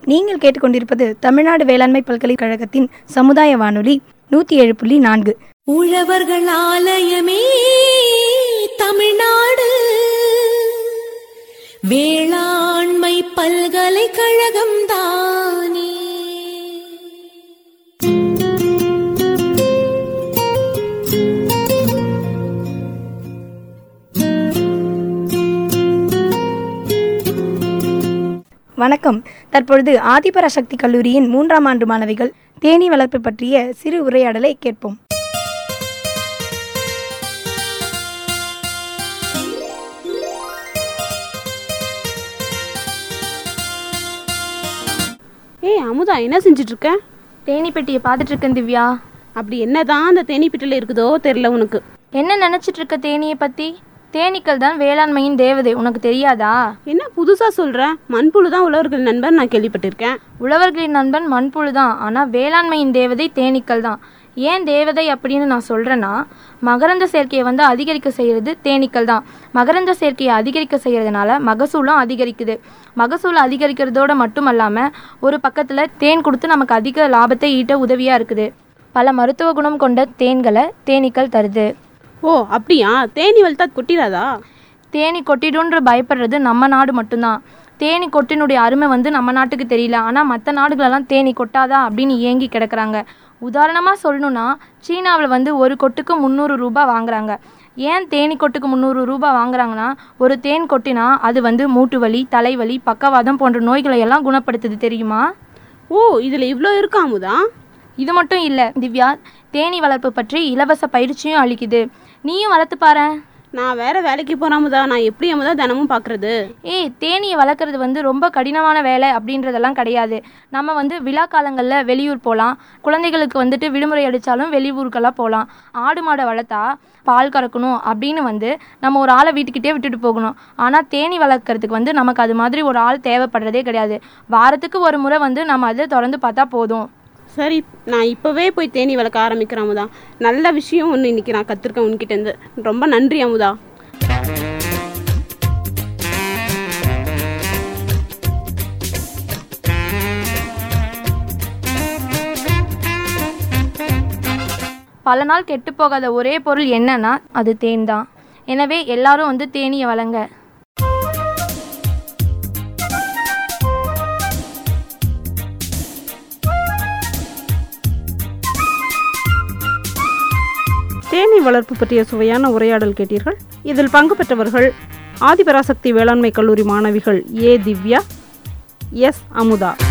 நீங்கள் கேட்டுக்கொண்டிருப்பது தமிழ்நாடு வேளாண்மை பல்கலைக்கழகத்தின் சமுதாய வானொலி நூற்றி ஏழு புள்ளி நான்கு உழவர்கள் ஆலயமே தமிழ்நாடு வேளாண்மை பல்கலைக்கழகம் தானே வணக்கம் தற்பொழுது ஆதிபராசக்தி கல்லூரியின் மூன்றாம் ஆண்டு மாணவிகள் தேனீ வளர்ப்பு பற்றிய சிறு உரையாடலை கேட்போம் ஏய் அமுதா என்ன செஞ்சுட்டு இருக்க தேனி பெட்டியை பார்த்துட்டு இருக்கேன் திவ்யா அப்படி என்னதான் அந்த தேனி பிட்டில் இருக்குதோ தெரியல உனக்கு என்ன நினைச்சிட்டு இருக்க தேனியை பத்தி தேனீக்கள் தான் வேளாண்மையின் தேவதை உனக்கு தெரியாதா என்ன புதுசா சொல்ற மண்புழு தான் உழவர்கள் நண்பர் நான் கேள்விப்பட்டிருக்கேன் உழவர்களின் நண்பன் மண்புழு தான் ஆனால் வேளாண்மையின் தேவதை தேனீக்கள் தான் ஏன் தேவதை அப்படின்னு நான் சொல்கிறேன்னா மகரந்த சேர்க்கையை வந்து அதிகரிக்க செய்கிறது தேனீக்கள் தான் மகரந்த சேர்க்கையை அதிகரிக்க செய்கிறதுனால மகசூலும் அதிகரிக்குது மகசூல் அதிகரிக்கிறதோட மட்டும் இல்லாமல் ஒரு பக்கத்தில் தேன் கொடுத்து நமக்கு அதிக லாபத்தை ஈட்ட உதவியாக இருக்குது பல மருத்துவ குணம் கொண்ட தேன்களை தேனீக்கள் தருது ஓ அப்படியா தேனி வளர்த்தா அது கொட்டிடாதா தேனி கொட்டிடுன்ற பயப்படுறது நம்ம நாடு மட்டும்தான் தேனி கொட்டினுடைய அருமை வந்து நம்ம நாட்டுக்கு தெரியல ஆனால் மற்ற நாடுகளெல்லாம் தேனி கொட்டாதா அப்படின்னு ஏங்கி கிடக்குறாங்க உதாரணமாக சொல்லணும்னா சீனாவில் வந்து ஒரு கொட்டுக்கு முந்நூறு ரூபாய் வாங்குறாங்க ஏன் தேனி கொட்டுக்கு முந்நூறு ரூபாய் வாங்குறாங்கன்னா ஒரு தேன் கொட்டினா அது வந்து மூட்டு வலி தலைவலி பக்கவாதம் போன்ற நோய்களை எல்லாம் குணப்படுத்துது தெரியுமா ஓ இதுல இவ்வளோ இருக்கா அமுதா இது மட்டும் இல்லை திவ்யா தேனி வளர்ப்பு பற்றி இலவச பயிற்சியும் அளிக்குது நீயும் வளர்த்து பாரேன் நான் வேற வேலைக்கு போற அமுதா நான் எப்படி அமுதா தினமும் பாக்குறது ஏய் தேனியை வளர்க்குறது வந்து ரொம்ப கடினமான வேலை அப்படின்றதெல்லாம் கிடையாது நம்ம வந்து விழா காலங்களில் வெளியூர் போகலாம் குழந்தைகளுக்கு வந்துட்டு விடுமுறை அடித்தாலும் வெளியூருக்கெல்லாம் போகலாம் ஆடு மாடை வளர்த்தா பால் கறக்கணும் அப்படின்னு வந்து நம்ம ஒரு ஆளை வீட்டுக்கிட்டே விட்டுட்டு போகணும் ஆனால் தேனி வளர்க்குறதுக்கு வந்து நமக்கு அது மாதிரி ஒரு ஆள் தேவைப்படுறதே கிடையாது வாரத்துக்கு ஒரு முறை வந்து நம்ம அதை திறந்து பார்த்தா போதும் சரி நான் இப்போவே போய் தேனி வளர்க்க ஆரம்பிக்கிறேன் அமுதா நல்ல விஷயம் ஒன்று இன்னைக்கு நான் கற்றுருக்கேன் உன்கிட்ட இருந்து ரொம்ப நன்றி அமுதா பல நாள் கெட்டு போகாத ஒரே பொருள் என்னன்னா அது தேன் தான் எனவே எல்லாரும் வந்து தேனியை வளங்க தேனீ வளர்ப்பு பற்றிய சுவையான உரையாடல் கேட்டீர்கள் இதில் பங்கு பெற்றவர்கள் ஆதிபராசக்தி வேளாண்மை கல்லூரி மாணவிகள் ஏ திவ்யா எஸ் அமுதா